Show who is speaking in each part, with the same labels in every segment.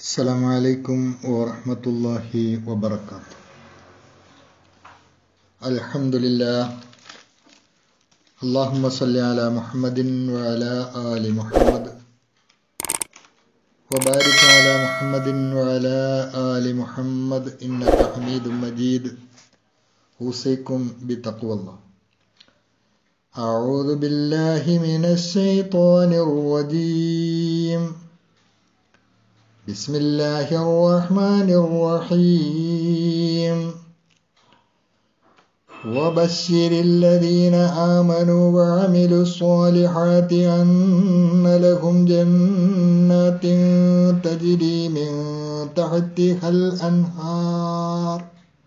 Speaker 1: السلام عليكم ورحمة الله وبركاته الحمد لله اللهم صل على محمد وعلى آل محمد وبارك على محمد وعلى آل محمد إنك حميد مجيد أوصيكم بتقوى الله أعوذ بالله من الشيطان الرجيم بسم الله الرحمن الرحيم وبشر الذين آمنوا وعملوا الصالحات أن لهم جنات تجري من تحتها الأنهار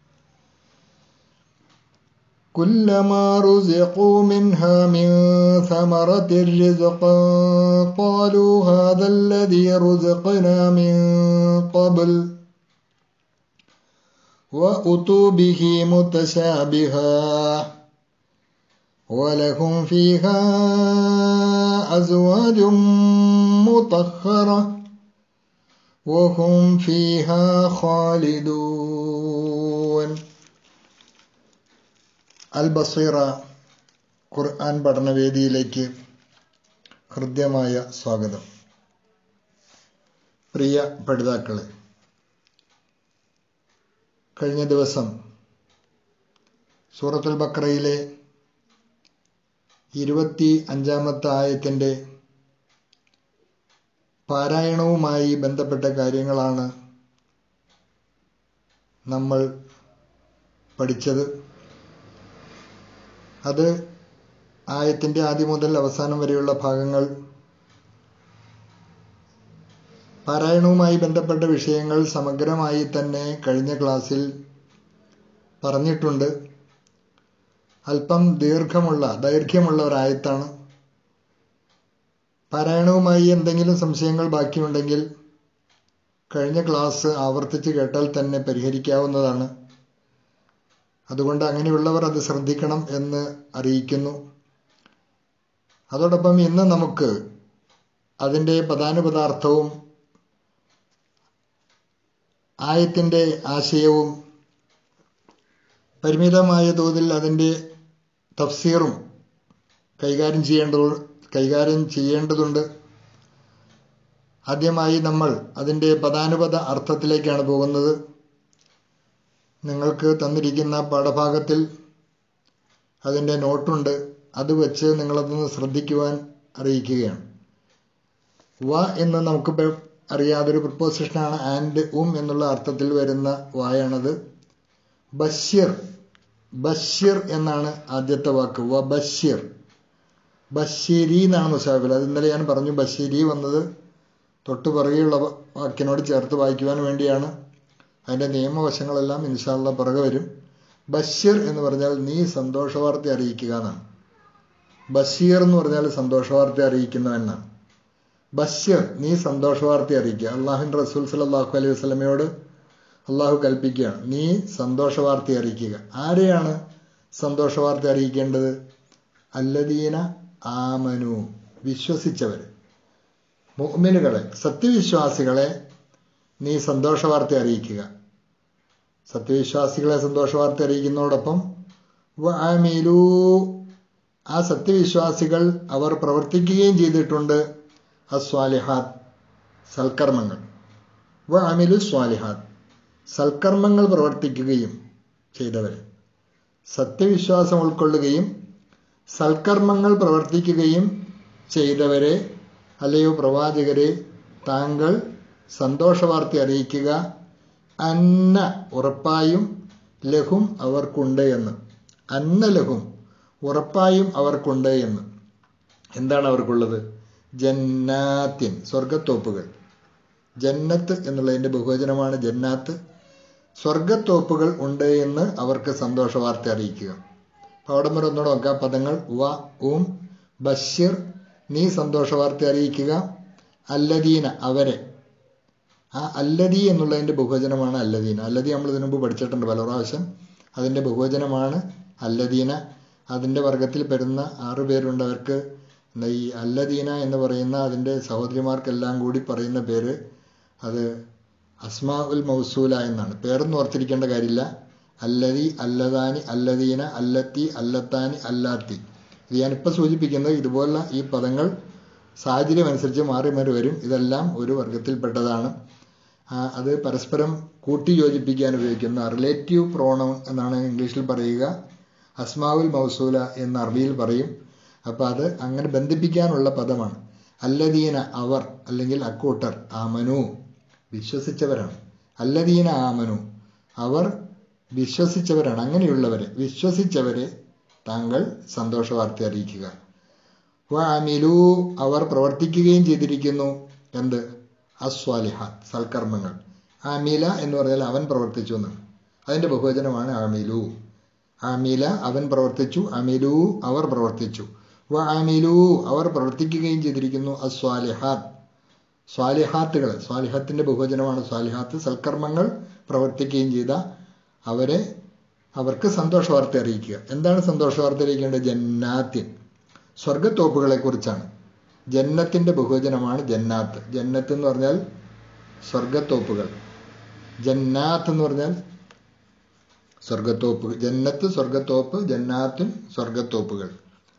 Speaker 1: كلما رزقوا منها من ثمرة رزقا قالوا هذا الذي رزقنا من قبل وأتوا به متشابها ولهم فيها أزواج مطهرة وهم فيها خالدون അൽ ബസീറ ഖുർആൻ പഠനവേദിയിലേക്ക് ഹൃദ്യമായ സ്വാഗതം പ്രിയ പഠിതാക്കളെ കഴിഞ്ഞ ദിവസം സൂറത്തുൽ ബക്രയിലെ ഇരുപത്തി അഞ്ചാമത്തെ ആയത്തിൻ്റെ പാരായണവുമായി ബന്ധപ്പെട്ട കാര്യങ്ങളാണ് നമ്മൾ പഠിച്ചത് അത് ആയത്തിൻ്റെ ആദ്യം മുതൽ അവസാനം വരെയുള്ള ഭാഗങ്ങൾ പാരായണവുമായി ബന്ധപ്പെട്ട വിഷയങ്ങൾ സമഗ്രമായി തന്നെ കഴിഞ്ഞ ക്ലാസ്സിൽ പറഞ്ഞിട്ടുണ്ട് അല്പം ദീർഘമുള്ള ദൈർഘ്യമുള്ള ഒരായത്താണ് പാരായണവുമായി എന്തെങ്കിലും സംശയങ്ങൾ ബാക്കിയുണ്ടെങ്കിൽ കഴിഞ്ഞ ക്ലാസ് ആവർത്തിച്ച് കേട്ടാൽ തന്നെ പരിഹരിക്കാവുന്നതാണ് അതുകൊണ്ട് അങ്ങനെയുള്ളവർ അത് ശ്രദ്ധിക്കണം എന്ന് അറിയിക്കുന്നു അതോടൊപ്പം ഇന്ന് നമുക്ക് അതിൻ്റെ പദാനുപദാർത്ഥവും ആയത്തിൻ്റെ ആശയവും പരിമിതമായ തോതിൽ അതിൻ്റെ തഫ്സീറും കൈകാര്യം ചെയ്യേണ്ട കൈകാര്യം ചെയ്യേണ്ടതുണ്ട് ആദ്യമായി നമ്മൾ അതിൻ്റെ പദാനുപത അർത്ഥത്തിലേക്കാണ് പോകുന്നത് നിങ്ങൾക്ക് തന്നിരിക്കുന്ന പാഠഭാഗത്തിൽ അതിൻ്റെ നോട്ടുണ്ട് അത് വെച്ച് നിങ്ങളതൊന്ന് ശ്രദ്ധിക്കുവാൻ അറിയിക്കുകയാണ് വ എന്ന് നമുക്ക് അറിയാതൊരു പ്രിപ്പോസിഷനാണ് ആൻഡ് ഉം എന്നുള്ള അർത്ഥത്തിൽ വരുന്ന വായാണത് ബഷ്യർ ബഷ്യർ എന്നാണ് ആദ്യത്തെ വാക്ക് വ ബഷ്യർ ബഷീരി എന്നാണ് മുസാഫിൽ അത് ഇന്നലെ ഞാൻ പറഞ്ഞു ബഷീരി വന്നത് തൊട്ട് പുറകെയുള്ള വാക്കിനോട് ചേർത്ത് വായിക്കുവാൻ വേണ്ടിയാണ് അതിൻ്റെ നിയമവശങ്ങളെല്ലാം ഇൻഷാല്ല പുറകെ വരും ബഷീർ എന്ന് പറഞ്ഞാൽ നീ സന്തോഷവാർത്ത അറിയിക്കുക എന്നാണ് ബഷീർ എന്ന് പറഞ്ഞാൽ സന്തോഷവാർത്ത അറിയിക്കുന്നവെന്നാണ് ബഷീർ നീ സന്തോഷവാർത്ത അറിയിക്കുക അള്ളാഹുവിൻ്റെ റസൂൽ സലാഹു അലൈഹി വസ്ലമയോട് അള്ളാഹു കൽപ്പിക്കുകയാണ് നീ സന്തോഷവാർത്ത അറിയിക്കുക ആരെയാണ് സന്തോഷവാർത്ത അറിയിക്കേണ്ടത് അല്ലദീന ആമനു വിശ്വസിച്ചവർ മുഅ്മിനുകളെ സത്യവിശ്വാസികളെ നീ സന്തോഷവാർത്ത അറിയിക്കുക സത്യവിശ്വാസികളെ സന്തോഷവാർത്ത അറിയിക്കുന്നതോടൊപ്പം വഅമിലു ആ സത്യവിശ്വാസികൾ അവർ പ്രവർത്തിക്കുകയും ചെയ്തിട്ടുണ്ട് അസ്വാലിഹാത്ത് സൽക്കർമ്മങ്ങൾ വ അമിലു സ്വാലിഹാത്ത് സൽക്കർമ്മങ്ങൾ പ്രവർത്തിക്കുകയും ചെയ്തവർ സത്യവിശ്വാസം ഉൾക്കൊള്ളുകയും സൽക്കർമ്മങ്ങൾ പ്രവർത്തിക്കുകയും ചെയ്തവരെ അല്ലയോ പ്രവാചകരെ താങ്കൾ സന്തോഷവാർത്ത അറിയിക്കുക അന്ന ഉറപ്പായും ലഹും അവർക്കുണ്ട് എന്ന് അന്ന ലഹും ഉറപ്പായും അവർക്കുണ്ട് എന്ന് എന്താണ് അവർക്കുള്ളത് ജന്നാത്തിൻ സ്വർഗത്തോപ്പുകൾ ജന്നത്ത് എന്നുള്ളതിൻ്റെ ബഹുവചനമാണ് ജന്നാത്ത് സ്വർഗത്തോപ്പുകൾ ഉണ്ട് എന്ന് അവർക്ക് സന്തോഷ വാർത്ത അറിയിക്കുക അവിടെ വരെ ഒന്നുകൂടെ നോക്കാം പദങ്ങൾ വ ഉം ബഷീർ നീ സന്തോഷ വാർത്ത അറിയിക്കുക അല്ലദീന അവരെ ആ അല്ലദി എന്നുള്ളതിൻ്റെ ബഹുവചനമാണ് അല്ലദീന അല്ലദി നമ്മൾ ഇതിനു മുമ്പ് പഠിച്ചിട്ടുണ്ട് പല പ്രാവശ്യം അതിൻ്റെ ബഹുവചനമാണ് അല്ലദീന അതിൻ്റെ വർഗത്തിൽ പെടുന്ന ആറു പേരുണ്ട് അവർക്ക് എന്താ ഈ അല്ലദീന എന്ന് പറയുന്ന അതിൻ്റെ സഹോദരിമാർക്കെല്ലാം കൂടി പറയുന്ന പേര് അത് അസ്മാ ഉൽ മൗസൂല എന്നാണ് പേരൊന്നും ഓർത്തിരിക്കേണ്ട കാര്യമില്ല അല്ലതി അല്ലതാനി അല്ലദീന അല്ലത്തി അല്ലത്താനി അല്ലാത്തി ഇത് ഞാനിപ്പോൾ സൂചിപ്പിക്കുന്നത് ഇതുപോലുള്ള ഈ പദങ്ങൾ സാഹചര്യം അനുസരിച്ച് മാറി മാറി വരും ഇതെല്ലാം ഒരു വർഗത്തിൽപ്പെട്ടതാണ് അത് പരസ്പരം കൂട്ടി യോജിപ്പിക്കാൻ ഉപയോഗിക്കുന്ന റിലേറ്റീവ് പ്രോണൗൺ എന്നാണ് ഇംഗ്ലീഷിൽ പറയുക അസ്മാവുൽ മൗസൂല എന്ന് അറബിയിൽ പറയും അപ്പോൾ അത് അങ്ങനെ ബന്ധിപ്പിക്കാനുള്ള പദമാണ് അല്ലദീന അവർ അല്ലെങ്കിൽ അക്കൂട്ടർ ആമനു വിശ്വസിച്ചവരാണ് അല്ലദീന ആമനു അവർ വിശ്വസിച്ചവരാണ് അങ്ങനെയുള്ളവരെ വിശ്വസിച്ചവരെ താങ്കൾ സന്തോഷ വാർത്ത അറിയിക്കുക വാമിലു അവർ പ്രവർത്തിക്കുകയും ചെയ്തിരിക്കുന്നു എന്ത് അസ്വാലിഹാത്ത് സൽക്കർമ്മങ്ങൾ ആമീല എന്ന് പറഞ്ഞാൽ അവൻ പ്രവർത്തിച്ചു എന്നാണ് അതിൻ്റെ ബഹുവചനമാണ് ആമിലു ആമീല അവൻ പ്രവർത്തിച്ചു അമിലു അവർ പ്രവർത്തിച്ചു വ ആമിലു അവർ പ്രവർത്തിക്കുകയും ചെയ്തിരിക്കുന്നു അസ്വാലിഹാത്ത് സ്വാലിഹാത്തുകൾ സ്വാലിഹത്തിൻ്റെ ബഹുവചനമാണ് സ്വാലിഹാത്ത് സൽക്കർമ്മങ്ങൾ പ്രവർത്തിക്കുകയും ചെയ്ത അവരെ അവർക്ക് സന്തോഷ വാർത്ത അറിയിക്കുക എന്താണ് സന്തോഷ വാർത്ത അറിയിക്കേണ്ടത് ജന്നാത്തിൻ സ്വർഗത്തോപ്പുകളെ കുറിച്ചാണ് ജന്നത്തിൻ്റെ ബഹുവചനമാണ് ജന്നാത്ത് ജന്നത്ത് എന്ന് പറഞ്ഞാൽ സ്വർഗത്തോപ്പുകൾ ജന്നാത്ത് എന്ന് പറഞ്ഞാൽ സ്വർഗത്തോപ്പ് ജന്നത്ത് സ്വർഗത്തോപ്പ് ജന്നാത്തും സ്വർഗത്തോപ്പുകൾ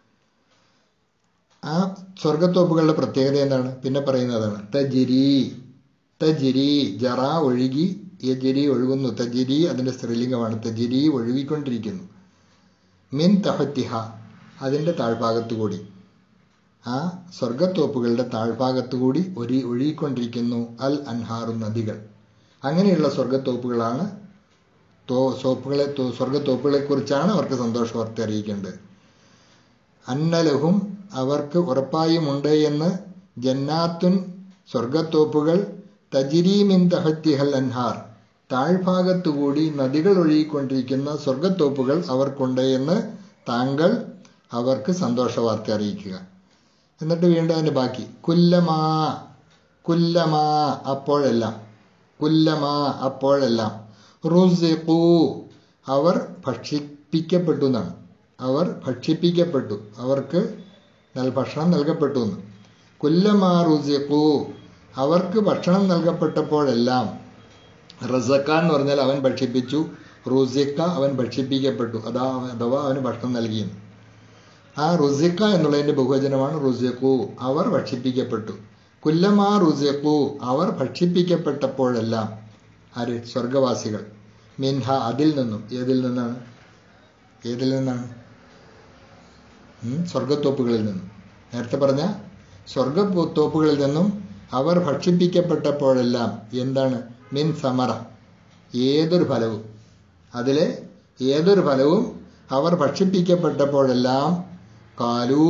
Speaker 1: ആ സ്വർഗത്തോപ്പുകളുടെ പ്രത്യേകത എന്താണ് പിന്നെ പറയുന്നതാണ് തജിരി തജിരി ജറ ഒഴുകി യജിരി ഒഴുകുന്നു തജിരി അതിൻ്റെ സ്ത്രീലിംഗമാണ് തജിരി ഒഴുകിക്കൊണ്ടിരിക്കുന്നു മിൻ തഹത്തിഹ അതിൻ്റെ താഴ്ഭാഗത്തു കൂടി ആ സ്വർഗത്തോപ്പുകളുടെ താഴ്ഭാഗത്തു കൂടി ഒരു ഒഴുകിക്കൊണ്ടിരിക്കുന്നു അൽ അൻഹാറു നദികൾ അങ്ങനെയുള്ള സ്വർഗത്തോപ്പുകളാണ് തോ സോപ്പുകളെ സ്വർഗത്തോപ്പുകളെ കുറിച്ചാണ് അവർക്ക് സന്തോഷ വാർത്ത അറിയിക്കേണ്ടത് അന്നലഹും അവർക്ക് ഉറപ്പായുമുണ്ട് എന്ന് ജന്നാത്തുൻ സ്വർഗത്തോപ്പുകൾ തജിരീമിൻ തഹത്തിഹൽ അൻഹാർ താഴ്ഭാഗത്തുകൂടി നദികൾ ഒഴുകിക്കൊണ്ടിരിക്കുന്ന സ്വർഗത്തോപ്പുകൾ അവർക്കുണ്ട് എന്ന് താങ്കൾ അവർക്ക് സന്തോഷ വാർത്ത അറിയിക്കുക എന്നിട്ട് വീണ്ടും അതിൻ്റെ ബാക്കി കുല്ലമാ കുല്ലമാ അപ്പോഴെല്ലാം കുല്ലമാ അപ്പോഴെല്ലാം റുസിഖു അവർ ഭക്ഷിപ്പിക്കപ്പെട്ടു എന്നാണ് അവർ ഭക്ഷിപ്പിക്കപ്പെട്ടു അവർക്ക് ഭക്ഷണം നൽകപ്പെട്ടു എന്ന് കുല്ലമാ റുസിഖു അവർക്ക് ഭക്ഷണം നൽകപ്പെട്ടപ്പോഴെല്ലാം റസക്ക എന്ന് പറഞ്ഞാൽ അവൻ ഭക്ഷിപ്പിച്ചു റുസിക്ക അവൻ ഭക്ഷിപ്പിക്കപ്പെട്ടു അതാ അഥവാ അവന് ഭക്ഷണം നൽകിയെന്ന് ആ റുസിക്ക എന്നുള്ളതിൻ്റെ ബഹുവചനമാണ് റുസിഖു അവർ ഭക്ഷിപ്പിക്കപ്പെട്ടു കുല്ലമാ റുസിഖു അവർ ഭക്ഷിപ്പിക്കപ്പെട്ടപ്പോഴെല്ലാം ആര് സ്വർഗവാസികൾ മിൻഹ അതിൽ നിന്നും ഏതിൽ നിന്നാണ് ഏതിൽ നിന്നാണ് സ്വർഗത്തോപ്പുകളിൽ നിന്നും നേരത്തെ പറഞ്ഞ സ്വർഗത്തോപ്പുകളിൽ നിന്നും അവർ ഭക്ഷിപ്പിക്കപ്പെട്ടപ്പോഴെല്ലാം എന്താണ് മിൻ സമറ ഏതൊരു ഫലവും അതിലെ ഏതൊരു ഫലവും അവർ ഭക്ഷിപ്പിക്കപ്പെട്ടപ്പോഴെല്ലാം കാലൂ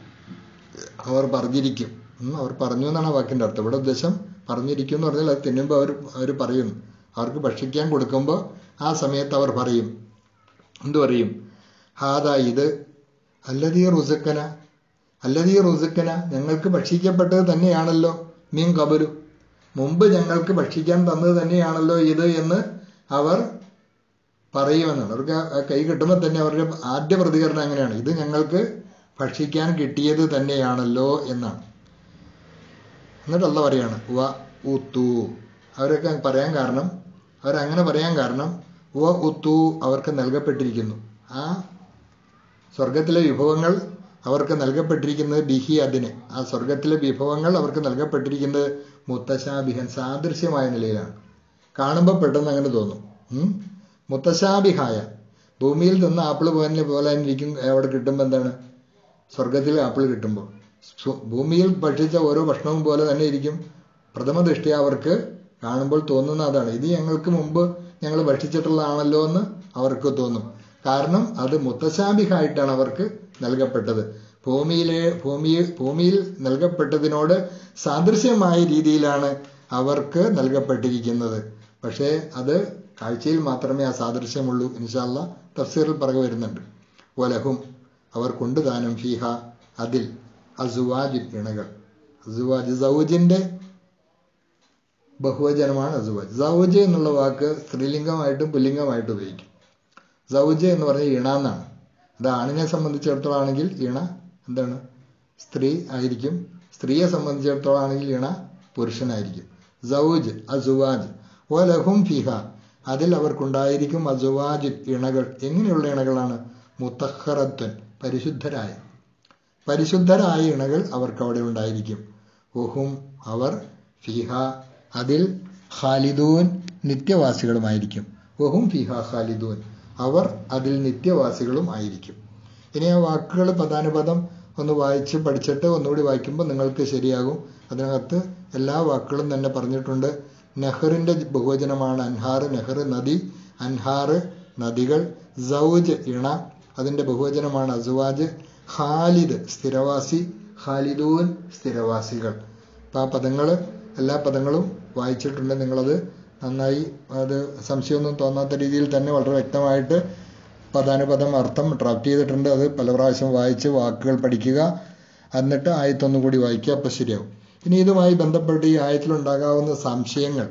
Speaker 1: അവർ പറഞ്ഞിരിക്കും അവർ പറഞ്ഞു എന്നാണ് വാക്കിൻ്റെ അർത്ഥം ഇവിടെ ഉദ്ദേശം പറഞ്ഞിരിക്കും എന്ന് പറഞ്ഞാൽ അത് തിന്നുമ്പോൾ അവർ അവർ പറയുന്നു അവർക്ക് ഭക്ഷിക്കാൻ കൊടുക്കുമ്പോൾ ആ സമയത്ത് അവർ പറയും എന്തു പറയും ഹാദാ ഇത് അല്ലതീ റുസക്കന അല്ലതീ റുസക്കന ഞങ്ങൾക്ക് ഭക്ഷിക്കപ്പെട്ടത് തന്നെയാണല്ലോ മീൻ കബലു മുമ്പ് ഞങ്ങൾക്ക് ഭക്ഷിക്കാൻ തന്നത് തന്നെയാണല്ലോ ഇത് എന്ന് അവർ പറയുമെന്നാണ് അവർക്ക് കൈ കിട്ടുമ്പോൾ തന്നെ അവരുടെ ആദ്യ പ്രതികരണം അങ്ങനെയാണ് ഇത് ഞങ്ങൾക്ക് ഭക്ഷിക്കാൻ കിട്ടിയത് തന്നെയാണല്ലോ എന്നാണ് എന്നിട്ട് അല്ല പറയാണ് വ ഉത്തു അവരൊക്കെ പറയാൻ കാരണം അവരങ്ങനെ പറയാൻ കാരണം വ ഉത്തു അവർക്ക് നൽകപ്പെട്ടിരിക്കുന്നു ആ സ്വർഗത്തിലെ വിഭവങ്ങൾ അവർക്ക് നൽകപ്പെട്ടിരിക്കുന്നത് ബിഹി അതിന് ആ സ്വർഗത്തിലെ വിഭവങ്ങൾ അവർക്ക് നൽകപ്പെട്ടിരിക്കുന്നത് മുത്തശാബിഹൻ സാദൃശ്യമായ നിലയിലാണ് കാണുമ്പോൾ പെട്ടെന്ന് അങ്ങനെ തോന്നും മുത്തശാബിഹായ ഭൂമിയിൽ നിന്ന് ആപ്പിൾ പോലെ പോലെ ഇരിക്കും അവിടെ കിട്ടുമ്പോൾ എന്താണ് സ്വർഗത്തിൽ ആപ്പിൾ കിട്ടുമ്പോൾ ഭൂമിയിൽ ഭക്ഷിച്ച ഓരോ ഭക്ഷണവും പോലെ തന്നെ ഇരിക്കും പ്രഥമ ദൃഷ്ടി അവർക്ക് കാണുമ്പോൾ തോന്നുന്ന അതാണ് ഇത് ഞങ്ങൾക്ക് മുമ്പ് ഞങ്ങൾ ഭക്ഷിച്ചിട്ടുള്ളതാണല്ലോ എന്ന് അവർക്ക് തോന്നും കാരണം അത് മുത്തശാബിഹായിട്ടാണ് അവർക്ക് നൽകപ്പെട്ടത് ഭൂമിയിലെ ഭൂമിയിൽ ഭൂമിയിൽ നൽകപ്പെട്ടതിനോട് സാദൃശ്യമായ രീതിയിലാണ് അവർക്ക് നൽകപ്പെട്ടിരിക്കുന്നത് പക്ഷേ അത് കാഴ്ചയിൽ മാത്രമേ ആ സാദൃശ്യമുള്ളൂ ഇൻഷാല്ല തഫ്സീറിൽ പറകെ വരുന്നുണ്ട് ഒലഹും അവർ കൊണ്ടുദാനം ഫീഹ അതിൽ അസുവാജ് ഇണകൾ അസുവാജ് സൗജിന്റെ ബഹുവചനമാണ് അസുവാജ് സൗജ് എന്നുള്ള വാക്ക് സ്ത്രീലിംഗമായിട്ടും പുല്ലിംഗമായിട്ടും ഉപയോഗിക്കും സൗജ് എന്ന് പറഞ്ഞാൽ ഇണ എന്നാണ് അത് ആണിനെ സംബന്ധിച്ചിടത്തോളം ആണെങ്കിൽ ഇണ എന്താണ് സ്ത്രീ ആയിരിക്കും സ്ത്രീയെ സംബന്ധിച്ചിടത്തോളം ആണെങ്കിൽ ഇണ പുരുഷനായിരിക്കും സൗജ് അസുവാജ് വലഹും ഫിഹ അതിൽ അവർക്കുണ്ടായിരിക്കും അസുവാജ് ഇണകൾ എങ്ങനെയുള്ള ഇണകളാണ് മുത്തഹറത്വൻ പരിശുദ്ധരായ പരിശുദ്ധരായ ഇണകൾ അവർക്ക് അവിടെ ഉണ്ടായിരിക്കും ഉഹും അവർ ഫിഹ അതിൽ ഖാലിദൂൻ നിത്യവാസികളുമായിരിക്കും ഉഹും ഫിഹ ഖാലിദൂൻ അവർ അതിൽ നിത്യവാസികളും ആയിരിക്കും ഇനി ആ വാക്കുകൾ പദാനുപദം ഒന്ന് വായിച്ച് പഠിച്ചിട്ട് ഒന്നുകൂടി വായിക്കുമ്പോൾ നിങ്ങൾക്ക് ശരിയാകും അതിനകത്ത് എല്ലാ വാക്കുകളും തന്നെ പറഞ്ഞിട്ടുണ്ട് നെഹറിന്റെ ബഹുവചനമാണ് അൻഹാർ നെഹർ നദി അൻഹാർ നദികൾ സൗജ് ഇണ അതിന്റെ ബഹുവചനമാണ് അസുവാജ് ഖാലിദ് സ്ഥിരവാസി ഖാലിദൂൻ സ്ഥിരവാസികൾ അപ്പം ആ പദങ്ങൾ എല്ലാ പദങ്ങളും വായിച്ചിട്ടുണ്ട് നിങ്ങളത് നന്നായി അത് സംശയമൊന്നും തോന്നാത്ത രീതിയിൽ തന്നെ വളരെ വ്യക്തമായിട്ട് പദാനുപദം അർത്ഥം ഡ്രാഫ്റ്റ് ചെയ്തിട്ടുണ്ട് അത് പല പ്രാവശ്യം വായിച്ച് വാക്കുകൾ പഠിക്കുക എന്നിട്ട് ആയത്തൊന്നും കൂടി വായിക്കുക അപ്പോൾ ശരിയാവും ഇനി ഇതുമായി ബന്ധപ്പെട്ട് ഈ ആയത്തിലുണ്ടാകാവുന്ന സംശയങ്ങൾ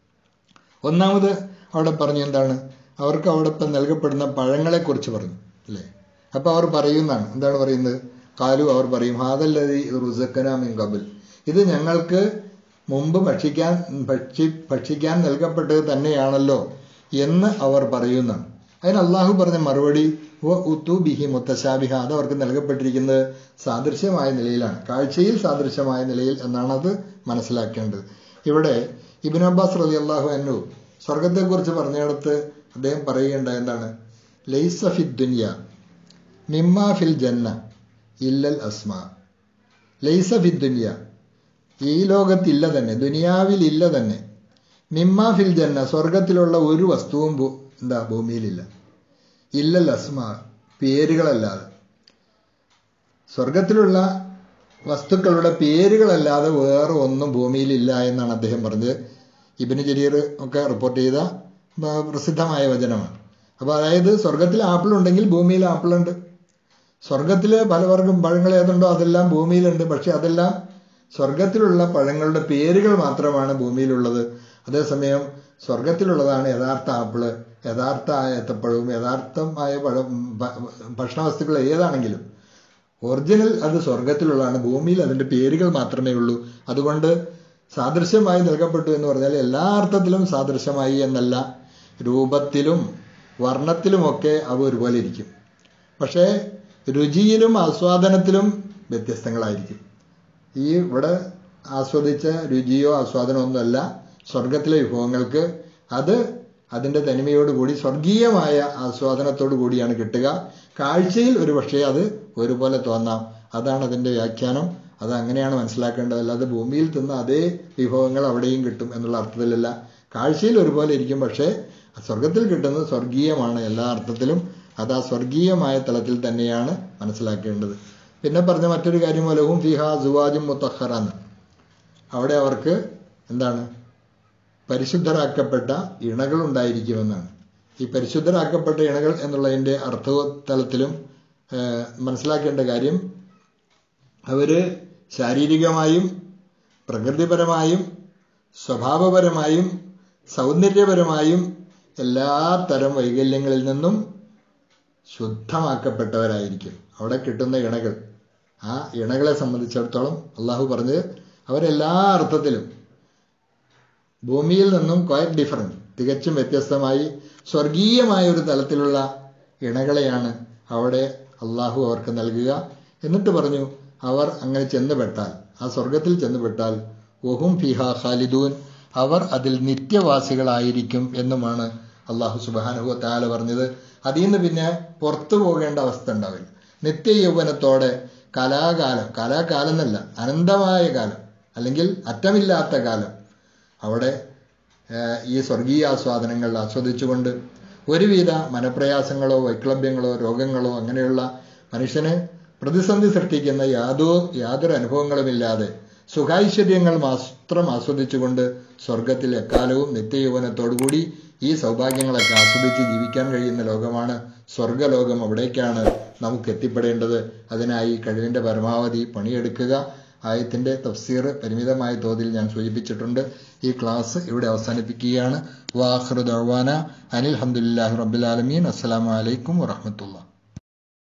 Speaker 1: ഒന്നാമത് അവിടെ പറഞ്ഞു എന്താണ് അവർക്ക് അവിടെ ഇപ്പം നൽകപ്പെടുന്ന പഴങ്ങളെക്കുറിച്ച് പറഞ്ഞു അല്ലേ അപ്പോൾ അവർ പറയുന്നതാണ് എന്താണ് പറയുന്നത് കാലു അവർ പറയും ഹാദല്ലതി റുസക്കനാമിൻ കബിൽ ഇത് ഞങ്ങൾക്ക് മുമ്പ് ഭക്ഷിക്കാൻ ഭക്ഷി ഭക്ഷിക്കാൻ നൽകപ്പെട്ടത് തന്നെയാണല്ലോ എന്ന് അവർ പറയുന്നതാണ് അതിന് അള്ളാഹു പറഞ്ഞ മറുപടി വ ഉത്തു ബിഹി മുത്തശാബിഹ അത് അവർക്ക് നൽകപ്പെട്ടിരിക്കുന്നത് സാദൃശ്യമായ നിലയിലാണ് കാഴ്ചയിൽ സാദൃശ്യമായ നിലയിൽ എന്നാണ് അത് മനസ്സിലാക്കേണ്ടത് ഇവിടെ ഇബിൻ അബ്ബാസ് റലി അള്ളാഹു അന്നു സ്വർഗത്തെക്കുറിച്ച് പറഞ്ഞിടത്ത് അദ്ദേഹം പറയുകയുണ്ടായ എന്താണ് ലൈസ ഫി ദുനിയ മിമ്മ ഫിൽ ജന്ന ഇല്ലൽ അസ്മാ ലൈസ ഫി ദുനിയ ഈ ലോകത്തില്ല തന്നെ ദുനിയാവിൽ ഇല്ല തന്നെ മിമ്മ ഫിൽ ജന്ന സ്വർഗത്തിലുള്ള ഒരു വസ്തുവും എന്താ ഭൂമിയിലില്ല ഇല്ലൽ അസ്മാ പേരുകളല്ലാതെ സ്വർഗത്തിലുള്ള വസ്തുക്കളുടെ പേരുകളല്ലാതെ വേറെ ഒന്നും ഭൂമിയിലില്ല എന്നാണ് അദ്ദേഹം പറഞ്ഞത് ഇബിന് ജരീർ ഒക്കെ റിപ്പോർട്ട് ചെയ്ത പ്രസിദ്ധമായ വചനമാണ് അപ്പോൾ അതായത് സ്വർഗത്തിൽ ആപ്പിൾ ഉണ്ടെങ്കിൽ ഭൂമിയിൽ ആപ്പിൾ ഉണ്ട് സ്വർഗത്തിൽ പല വർഗം പഴങ്ങൾ ഏതുണ്ടോ അതെല്ലാം ഭൂമിയിലുണ്ട് പക്ഷെ അതെല്ലാം സ്വർഗത്തിലുള്ള പഴങ്ങളുടെ പേരുകൾ മാത്രമാണ് ഭൂമിയിലുള്ളത് അതേസമയം സ്വർഗത്തിലുള്ളതാണ് യഥാർത്ഥ ആപ്പിള് യഥാർത്ഥ ഏത്തപ്പഴവും യഥാർത്ഥമായ പഴം ഭക്ഷണ വസ്തുക്കൾ ഏതാണെങ്കിലും ഒറിജിനൽ അത് സ്വർഗത്തിലുള്ളതാണ് ഭൂമിയിൽ അതിന്റെ പേരുകൾ മാത്രമേ ഉള്ളൂ അതുകൊണ്ട് സാദൃശ്യമായി നൽകപ്പെട്ടു എന്ന് പറഞ്ഞാൽ എല്ലാ അർത്ഥത്തിലും സാദൃശ്യമായി എന്നല്ല രൂപത്തിലും വർണ്ണത്തിലുമൊക്കെ അവ ഒരുപോലെ ഇരിക്കും പക്ഷേ രുചിയിലും ആസ്വാദനത്തിലും വ്യത്യസ്തങ്ങളായിരിക്കും ഈ ഇവിടെ ആസ്വദിച്ച രുചിയോ ആസ്വാദനമോ ഒന്നുമല്ല സ്വർഗത്തിലെ വിഭവങ്ങൾക്ക് അത് അതിൻ്റെ തനിമയോടുകൂടി സ്വർഗീയമായ ആസ്വാദനത്തോടു കൂടിയാണ് കിട്ടുക കാഴ്ചയിൽ ഒരു പക്ഷേ അത് ഒരുപോലെ തോന്നാം അതാണ് അതിൻ്റെ വ്യാഖ്യാനം അത് അങ്ങനെയാണ് മനസ്സിലാക്കേണ്ടത് അല്ലാതെ ഭൂമിയിൽ തിന്ന അതേ വിഭവങ്ങൾ അവിടെയും കിട്ടും എന്നുള്ള അർത്ഥത്തിലല്ല കാഴ്ചയിൽ ഒരുപോലെ ഇരിക്കും പക്ഷേ സ്വർഗത്തിൽ കിട്ടുന്നത് സ്വർഗീയമാണ് എല്ലാ അർത്ഥത്തിലും അത് ആ സ്വർഗീയമായ തലത്തിൽ തന്നെയാണ് മനസ്സിലാക്കേണ്ടത് പിന്നെ പറഞ്ഞ മറ്റൊരു കാര്യം ലഹും ഫിഹ സുവാജും മുത്തഹറാന്ന് അവിടെ അവർക്ക് എന്താണ് പരിശുദ്ധരാക്കപ്പെട്ട ഇണകൾ ഉണ്ടായിരിക്കുമെന്നാണ് ഈ പരിശുദ്ധരാക്കപ്പെട്ട ഇണകൾ എന്നുള്ളതിൻ്റെ അർത്ഥതലത്തിലും മനസ്സിലാക്കേണ്ട കാര്യം അവര് ശാരീരികമായും പ്രകൃതിപരമായും സ്വഭാവപരമായും സൗന്ദര്യപരമായും എല്ലാ തരം വൈകല്യങ്ങളിൽ നിന്നും ശുദ്ധമാക്കപ്പെട്ടവരായിരിക്കും അവിടെ കിട്ടുന്ന ഇണകൾ ആ ഇണകളെ സംബന്ധിച്ചിടത്തോളം അള്ളാഹു പറഞ്ഞത് അവരെല്ലാ അർത്ഥത്തിലും ഭൂമിയിൽ നിന്നും ക്വയറ്റ് ഡിഫറൻറ്റ് തികച്ചും വ്യത്യസ്തമായി സ്വർഗീയമായ ഒരു തലത്തിലുള്ള ഇണകളെയാണ് അവിടെ അള്ളാഹു അവർക്ക് നൽകുക എന്നിട്ട് പറഞ്ഞു അവർ അങ്ങനെ ചെന്നുപെട്ടാൽ ആ സ്വർഗത്തിൽ ചെന്നുപെട്ടാൽ ഒഹും ഫിഹ ഖാലിദൂൻ അവർ അതിൽ നിത്യവാസികളായിരിക്കും എന്നുമാണ് അള്ളാഹു സുബാനുഹു താല പറഞ്ഞത് അതിൽ നിന്ന് പിന്നെ പുറത്തു പോകേണ്ട അവസ്ഥ ഉണ്ടാവില്ല നിത്യ യൗവനത്തോടെ കലാകാലം കലാകാലം എന്നല്ല അനന്തമായ കാലം അല്ലെങ്കിൽ അറ്റമില്ലാത്ത കാലം അവിടെ ഈ സ്വർഗീയ ആസ്വാദനങ്ങൾ ആസ്വദിച്ചുകൊണ്ട് ഒരുവിധ മനപ്രയാസങ്ങളോ വൈക്ലഭ്യങ്ങളോ രോഗങ്ങളോ അങ്ങനെയുള്ള മനുഷ്യന് പ്രതിസന്ധി സൃഷ്ടിക്കുന്ന യാതോ യാതൊരു അനുഭവങ്ങളുമില്ലാതെ സുഖൈശ്വര്യങ്ങൾ മാത്രം ആസ്വദിച്ചുകൊണ്ട് സ്വർഗത്തിൽ എക്കാലവും നിത്യയൗവനത്തോടുകൂടി ഈ സൗഭാഗ്യങ്ങളൊക്കെ ആസ്വദിച്ച് ജീവിക്കാൻ കഴിയുന്ന ലോകമാണ് സ്വർഗലോകം അവിടേക്കാണ് നമുക്ക് എത്തിപ്പെടേണ്ടത് അതിനായി കഴിവിൻ്റെ പരമാവധി പണിയെടുക്കുക ആയത്തിൻ്റെ തഫ്സീർ പരിമിതമായ തോതിൽ ഞാൻ സൂചിപ്പിച്ചിട്ടുണ്ട് ഈ ക്ലാസ് ഇവിടെ അവസാനിപ്പിക്കുകയാണ് വാഹൃദ് അനിൽ അഹമ്മദില്ലാഹി റബ്ബുലാലമീൻ അസ്സാം വലൈക്കും വറഹമത്തുള്ള